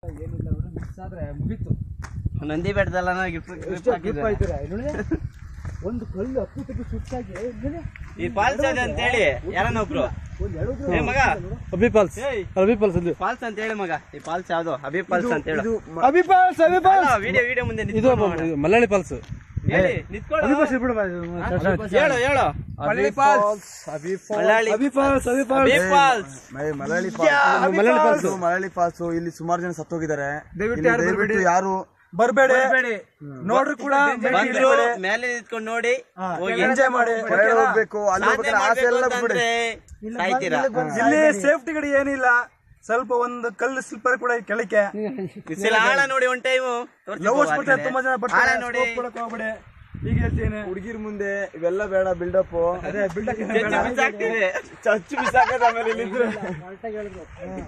ಏನಿಲ್ಲ ನೋಡಿ ಮಿಕ್ಸ್ ಆದ್ರೆ ಮುಗೀತು ನಂದಿ ಬೆಟ್ಟದಲ್ಲ ಗಿಫ್ಟ್ ಎಷ್ಟು grip ಆಯ್ತೀರಾ? ನೋಡಿ ಒಂದು ಕಲ್ಲು ಹತ್ತು ತಪ್ಪಿ ಸುಟ್ಟಾಗಿ ನೋಡಿ, ಈ ಫಾಲ್ಸ್ ಅದ ಅಂತ ಹೇಳಿ ಯಾರನ್ನ ಒಬ್ರು ಒಂದು ಎಳೆದ್ರು ಏ ಮಗ ಅಭಿ ಪಾಲ್ಸ್ ಏಯ್ ಅಭಿ ಪಾಲ್ಸ್ ಇದು ಫಾಲ್ಸ್ ಅಂತ ಹೇಳಿ ಮಗ ಈ ಫಾಲ್ಸ್ ಯಾವ್ದು ಅಭಿ ಫಾಲ್ಸ್ ಅಂತ ಹೇಳು Abbi falls Abbi falls video video ಮುಂದೆ ಇದು ನಿಂತ್ಕೊಂಡು ಒಬ್ಬ- ನೋಡೋಣ. ಇದು ಮಲಯಾಳಿ ಪಾಲ್ಸ್ ಹೇಳಿ, ನಿಂತ್ಕೊಳ್ಳು. ಅಭಿ ಪಾಲ್ಸ್ ಬಿಡು ಬಾ, ಇದು ಹೇಳು ಹೇಳು Malayali falls Malayali Abbi falls Abbi Abbi falls falls ಮೈ- Malayali Malayali falls falls Malayali falls ಇಲ್ಲಿ ಸುಮಾರು ಜನ ಸತ್ತೋಗಿದ್ದಾರೆ ದಯವಿಟ್ಟು ಇಲ್ಲಿ ಯಾರು ದಯವಿಟ್ಟು ಬರ್ಬೇಡಿ. ಯಾರು ಬರಬೇಡಿ ನೋಡ್ರಿ ಕೂಡ ಬಂದ್ರು ಮೇಲೆ ನಿಂತ್ಕೊಂಡು ನೋಡಿ ಹೋಗಿ ಎಂಜಾಯ್ ಮಾಡಿ ಕೆಳಗಡೆ ಹೋಗ್ಬೇಕು ಅಲ್ಲಿ ಸಾಧನೆ ಹೋಗ್ಬೇಕಾದ್ರೆ ಆಸೆ ಮಾಡ್ಬೇಕು ಎಲ್ಲ ಬಿಡಿ ಅಂತಂದ್ರೆ ಸಾಯ್ತೀರಾ ಇಲ್ಲಿ ಸೇಫ್ಟಿ ಗಡಿ ಏನಿಲ್ಲ ಸ್ವಲ್ಪ ಒಂದು ಕಲ್ಲು ಸ್ಲಿಪ್ಪರ್ ಕೂಡ ಈ ಕೆಳಕ್ಕೆ ಬಿಸಿಲು ಆಳ ನೋಡಿ ಒಂದ್ ಟೈಮು ಲವ್ ಬಿಟ್ರೆ ತುಂಬಾ ಜನ ಆಳ ಬರ್ತಾರೆ ನೋಡಿ scope ಕೊಡಕ್ ಹೋಗ್ಬೇಡಿ ಈಗ ಹೇಳ್ತೀನಿ ಹುಡುಗಿರ್ ಮುಂದೆ ಇವೆಲ್ಲ ಬೇಡ ಬಿಲ್ಡಪ್ ಅದೇ ಬಿಲ್ಡಕ್ ಹೆಚ್ಚು ಬಿಸಾಕ್ತೀವಿ. ಚಚ್ಚು ಬಿಸಾಕದ ಆಮೇಲೆ ಇಲ್ಲಿದ್ರೆ ಕರೆಕ್ಟಾಗಿ ಹೇಳಿದ್ರು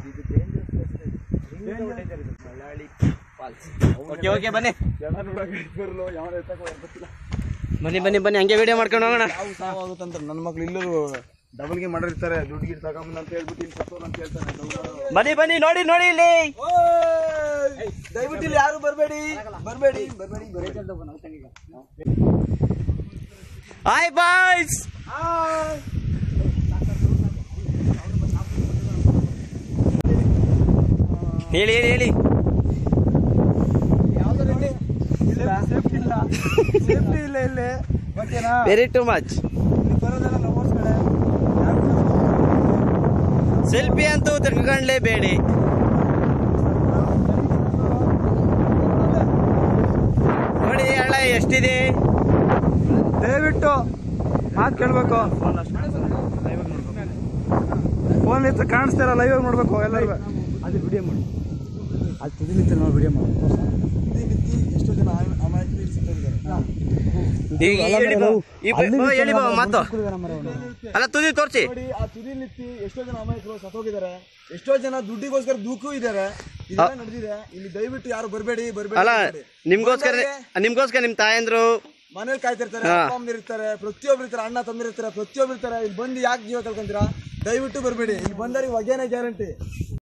ಓಕೆ ಓಕೆ ಬನ್ನಿ ಜನ ನೋಡಕ್ಕೆ ಬರಲು ಯಾವ ಗೊತ್ತಿಲ್ಲ ಬನ್ನಿ ಬನ್ನಿ ಬನ್ನಿ ಹಂಗೆ ವಿಡಿಯೋ ಮಾಡ್ಕೊಂಡು ಹೋಗೋಣ ಯಾವ ಸಾವಾಗುತ್ತಂತ ನನ್ನ ಮಕ್ಳು ಇಲ್ಲೂ ಡಬಲ್ ಗೆ ಮಾಡಿರ್ತಾರೆ ದುಡ್ಡು ಗಿಡ್ ತಗೊಂಬಂದ್ ಅಂತ ಹೇಳ್ಬಿಟ್ಟು ಇಲ್ಲಿ ಸತ್ತೋರು ಅಂತ ಹೇಳ್ತಾರೆ ಬನ್ನಿ ಬನ್ನಿ ನೋಡಿ ನೋಡಿ ಇಲ್ಲಿ ದಯವಿಟ್ಟು ಇಲ್ಲಿ ಯಾರು ಬರಬೇಡಿ ಬರಬೇಡಿ ಬರಬೇಡಿ ಹಾಯ್ ಬಾಯ್ಸ್ ಹೇಳಿ ಹೇಳಿ ಹೇಳಿ ಸೇಫ್ಟಿ ಇಲ್ಲ ಸೇಫ್ಟಿ ಇಲ್ಲ ಇಲ್ಲಿ ಓಕೆನಾ ವೆರಿ ಟು ಮಚ್ ಇಲ್ಲಿ ಬರೋದೆಲ್ಲ ಲವರ್ಸ್ ಕಡೆ ಸೆಲ್ಫಿ ಅಂತೂ ತೆಗೆದುಕೊಳ್ಳೇಬೇಡಿ ನೋಡಿ ಹಳ್ಳ ಎಷ್ಟಿದೆ ದಯವಿಟ್ಟು ಮಾತು ಕೇಳಬೇಕು ಫೋನ್ ಇತ್ತು ಕಾಣಿಸ್ತಾ ಇಲ್ಲ ಲೈವ್ ನೋಡ್ಬೇಕು ಎಲ್ಲರೂ ಅದು ವಿಡಿಯೋ ಮಾಡಿ ಅದು ತುದಿ ನಿಂತು ನೋಡಿ ವಿಡಿಯೋ ಮಾಡಿ ಎಷ್ಟೋ ಜನ ಅಮಾಯ- ಅಮಾಯಕರು ಇಲ್ಲಿ ಸತ್ತೋಗಿದ್ದಾರೆ ಈಗ ಹೇಳಿ ಬಾ. ಈ ಬ- ಬಾ, ಹೇಳಿ ಬಾ ಮಾತು ಅಲ್ಲ ತುದಿ ತೋರ್ಸಿ ನೋಡಿ ಆ ತುದಿ ನಿಂತಿ ಎಷ್ಟೋ ಜನ ಅಮಾಯಕರು ಸತ್ತೋಗಿದ್ದಾರೆ ಎಷ್ಟೋ ಜನ ದುಡ್ಡಿಗೋಸ್ಕರ ದೂಕು ಇದ್ದಾರೆ ಇದೆಲ್ಲ ನಡೆದಿದೆ ಇಲ್ಲಿ ದಯವಿಟ್ಟು ಯಾರು ಬರಬೇಡಿ ಬರಬೇಡಿ ಅಲ್ಲ ನಿಮ್ಗೋಸ್ಕರ ನಿಮ್ಗೋಸ್ಕರ ನಿಮ್ ತಾಯಂದ್ರು ಮನೇಲಿ ಕಾಯ್ತಿರ್ತಾರೆ ಹಾ. ಅಪ್ಪ ಅಮ್ಮಂದಿರು ಇರ್ತಾರೆ ಪ್ರತಿಯೊಬ್ರು ಇರ್ತಾರೆ ಅಣ್ಣ ತಮ್ಮದಿರು ಇರ್ತಾರೆ ಪ್ರತಿಯೊಬ್ರು ಇರ್ತಾರೆ ಇಲ್ಲಿ ಬಂದು ಯಾಕೆ ಜೀವ ಕಳ್ಕೊಂತೀರಾ ದಯವಿಟ್ಟು ಬರಬೇಡಿ ಇಲ್ಲಿ ಬಂದವರಿಗೆ ಹೊಗೆನೇ ಗ್ಯಾರಂಟಿ